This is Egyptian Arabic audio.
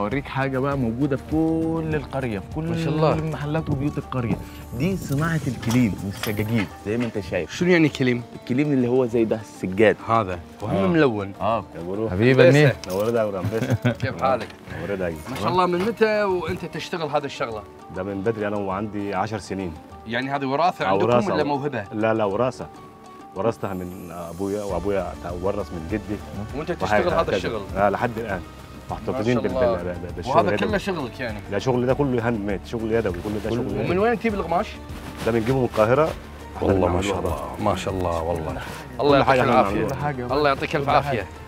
اوريك حاجه بقى موجوده في كل القريه في كل ما شاء الله. محلات وبيوت القريه دي صناعه الكليم والسجاجيد زي ما انت شايف شنو يعني كليم؟ الكليم اللي هو زي ده السجاد هذا وهم آه. ملون اه يقولوا حبيبي بس. منين نورد أورام بس كيف حالك؟ نورد أي ما شاء الله من متى وانت تشتغل هذا الشغله؟ ده من بدري أنا وعندي 10 سنين يعني هذه وراثه أو عندكم وراثة. ولا موهبه؟ لا لا وراثة ورثتها من أبويا وأبويا ورث من جدي وانت تشتغل هذا وهكذا. الشغل لا لحد الآن محتفظين ما بال- شاء الله. بال- بال- بالشغل وهذا اليدوي. كله شغلك يعني لا شغل ده كله هاند ميد شغل يدوي كل ده شغل ومن يدوي وين تجيب القماش؟ ده بنجيبه من القاهرة إحنا والله ما بنعمله شاء هنا. الله ما شاء الله والله كل الله يعطيك حاجة إحنا العافيه بنعملها. حاجه الله يعطيك الف عافيه